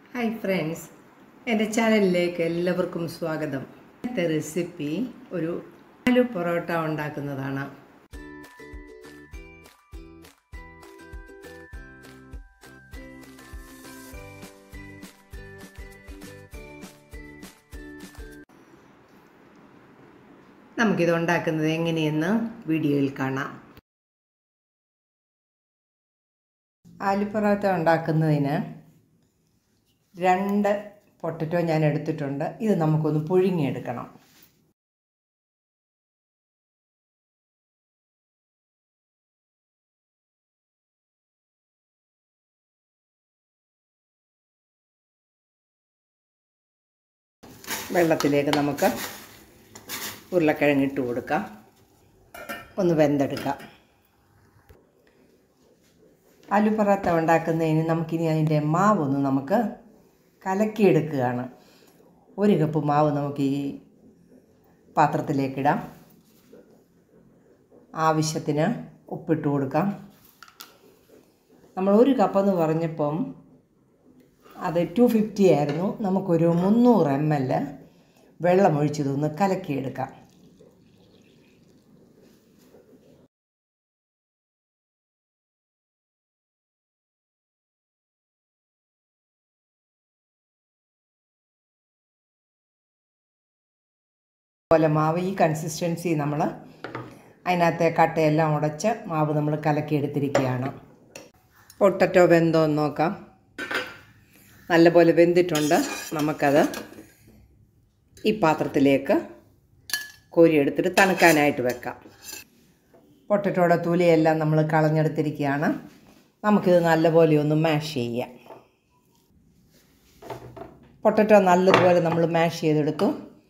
hi friends എൻ്റെ ചാനലിലേക്ക് എല്ലാവർക്കും സ്വാഗതം ഇന്നത്തെ റെസിപ്പി ഒരു ആലു പൊറോട്ട ഉണ്ടാക്കുന്നതാണ് നമുക്കിത് ഉണ്ടാക്കുന്നത് എങ്ങനെയെന്ന് വീഡിയോയിൽ കാണാം ആലു പൊറോട്ട ഉണ്ടാക്കുന്നതിന് രണ്ട് പൊട്ടറ്റോ ഞാൻ എടുത്തിട്ടുണ്ട് ഇത് നമുക്കൊന്ന് പുഴുങ്ങിയെടുക്കണം വെള്ളത്തിലേക്ക് നമുക്ക് ഉരുളക്കിഴങ്ങ് ഇട്ട് കൊടുക്കാം ഒന്ന് വെന്തെടുക്കാം ആലു പൊറോട്ട ഉണ്ടാക്കുന്നതിന് നമുക്കിനി അതിൻ്റെ മാവൊന്ന് നമുക്ക് കലക്കിയെടുക്കുകയാണ് ഒരു കപ്പ് മാവ് നമുക്ക് ഈ പാത്രത്തിലേക്കിടാം ആവശ്യത്തിന് ഉപ്പിട്ട് കൊടുക്കാം നമ്മൾ ഒരു കപ്പെന്ന് പറഞ്ഞപ്പം അത് ടു ഫിഫ്റ്റി ആയിരുന്നു നമുക്കൊരു മുന്നൂറ് എം എൽ വെള്ളമൊഴിച്ചതൊന്ന് കലക്കിയെടുക്കാം പോലെ മാവ് ഈ കൺസിസ്റ്റൻസി നമ്മൾ അതിനകത്തെ കട്ടയെല്ലാം ഉടച്ച് മാവ് നമ്മൾ കലക്കിയെടുത്തിരിക്കുകയാണ് പൊട്ടറ്റോ വെന്തോ എന്ന് നോക്കാം നല്ലപോലെ വെന്തിട്ടുണ്ട് നമുക്കത് ഈ പാത്രത്തിലേക്ക് കോരിയെടുത്തിട്ട് തണുക്കാനായിട്ട് വെക്കാം പൊട്ടറ്റോയുടെ തൊലിയെല്ലാം നമ്മൾ കളഞ്ഞെടുത്തിരിക്കുകയാണ് നമുക്കിത് നല്ലപോലെ ഒന്ന് മാഷ് ചെയ്യാം പൊട്ടറ്റോ നല്ലതുപോലെ നമ്മൾ മാഷ് ചെയ്തെടുത്തു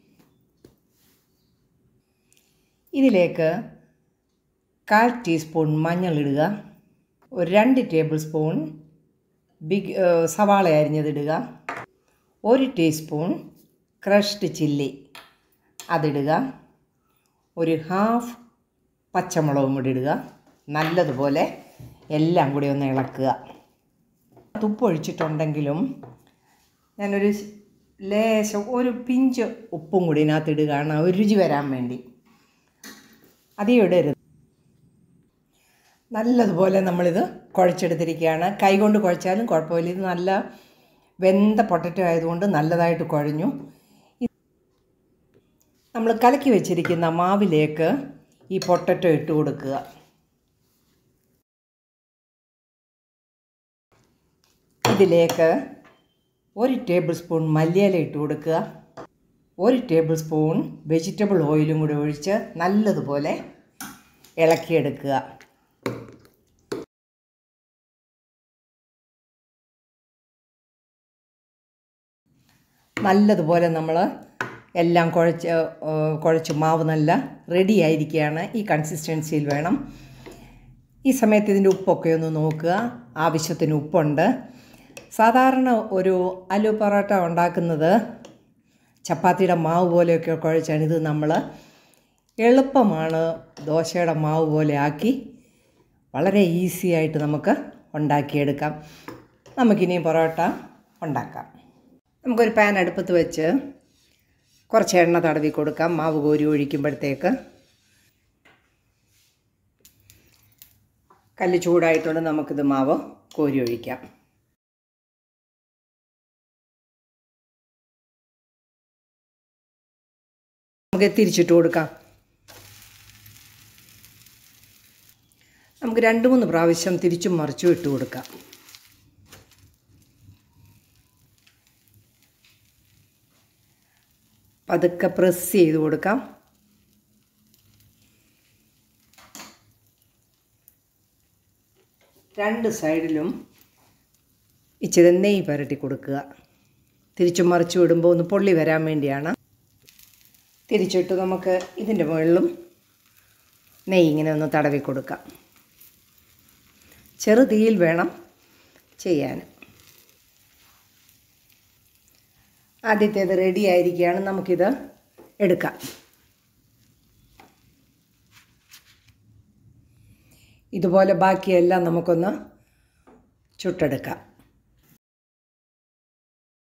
ഇതിലേക്ക് കാൽ ടീസ്പൂൺ മഞ്ഞളിടുക ഒരു രണ്ട് ടേബിൾ സ്പൂൺ ബിഗ് സവാള അരിഞ്ഞതിടുക ഒരു ടീസ്പൂൺ ക്രഷ്ഡ് ചില്ലി അതിടുക ഒരു ഹാഫ് പച്ചമുളകും കൂടി ഇടുക നല്ലതുപോലെ എല്ലാം കൂടി ഒന്ന് ഇളക്കുക തുപ്പൊഴിച്ചിട്ടുണ്ടെങ്കിലും ഞാനൊരു ലേശം ഒരു പിഞ്ച് ഉപ്പും കൂടി ഇതിനകത്ത് ഇടുകയാണ് ഒരു രുചി വരാൻ വേണ്ടി അധികം ഇടരുത് നല്ലതുപോലെ നമ്മളിത് കുഴച്ചെടുത്തിരിക്കുകയാണ് കൈകൊണ്ട് കുഴച്ചാലും കുഴപ്പമില്ല ഇത് നല്ല വെന്ത പൊട്ടറ്റോ ആയതുകൊണ്ട് നല്ലതായിട്ട് കുഴഞ്ഞു നമ്മൾ കലക്കി വെച്ചിരിക്കുന്ന മാവിലേക്ക് ഈ പൊട്ടറ്റോ ഇട്ട് കൊടുക്കുക ഇതിലേക്ക് ഒരു ടേബിൾ സ്പൂൺ മല്ലിയില ഇട്ട് കൊടുക്കുക ഒരു ടേബിൾ സ്പൂൺ വെജിറ്റബിൾ ഓയിലും കൂടി ഒഴിച്ച് നല്ലതുപോലെ ഇളക്കിയെടുക്കുക നല്ലതുപോലെ നമ്മൾ എല്ലാം കുഴച്ച് കുഴച്ച് മാവ് നല്ല റെഡി ആയിരിക്കുകയാണ് ഈ കൺസിസ്റ്റൻസിയിൽ വേണം ഈ സമയത്ത് ഇതിൻ്റെ ഉപ്പൊക്കെ ഒന്ന് നോക്കുക ആവശ്യത്തിന് ഉപ്പുണ്ട് സാധാരണ ഒരു ആലു പൊറോട്ട ഉണ്ടാക്കുന്നത് ചപ്പാത്തിയുടെ മാവ് പോലെയൊക്കെ കുഴച്ചാണ് ഇത് നമ്മൾ എളുപ്പമാണ് ദോശയുടെ മാവ് പോലെ ആക്കി വളരെ ഈസി ആയിട്ട് നമുക്ക് ഉണ്ടാക്കിയെടുക്കാം നമുക്കിനി പൊറോട്ട ഉണ്ടാക്കാം നമുക്കൊരു പാൻ അടുപ്പത്ത് വെച്ച് കുറച്ച് എണ്ണ തടവി കൊടുക്കാം മാവ് കോരി ഒഴിക്കുമ്പോഴത്തേക്ക് കല്ല് ചൂടായിട്ടുണ്ട് നമുക്കിത് മാവ് കോരി ഒഴിക്കാം നമുക്ക് തിരിച്ചിട്ട് കൊടുക്കാം നമുക്ക് രണ്ട് മൂന്ന് പ്രാവശ്യം തിരിച്ചും മറിച്ചും ഇട്ട് കൊടുക്കാം പതുക്കെ പ്രസ് ചെയ്ത് കൊടുക്കാം രണ്ട് സൈഡിലും ഇച്ചിരി നെയ്യ് പുരട്ടി കൊടുക്കുക തിരിച്ചും മറിച്ചും ഇടുമ്പോൾ ഒന്ന് പൊള്ളി വരാൻ വേണ്ടിയാണ് തിരിച്ചിട്ട് നമുക്ക് ഇതിൻ്റെ മുകളിലും നെയ്യ് ഇങ്ങനെ ഒന്ന് തടവി കൊടുക്കാം ചെറു തീയിൽ വേണം ചെയ്യാൻ ആദ്യത്തേത് റെഡി ആയിരിക്കുകയാണ് നമുക്കിത് എടുക്കാം ഇതുപോലെ ബാക്കിയെല്ലാം നമുക്കൊന്ന് ചുട്ടെടുക്കാം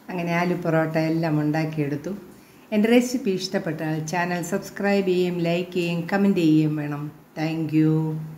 അങ്ങനെ ആലു പൊറോട്ട എല്ലാം ഉണ്ടാക്കിയെടുത്തു എൻ്റെ റെസിപ്പി ഇഷ്ടപ്പെട്ടാൽ ചാനൽ സബ്സ്ക്രൈബ് ചെയ്യുകയും ലൈക്ക് ചെയ്യുകയും കമൻറ്റ് ചെയ്യുകയും വേണം താങ്ക്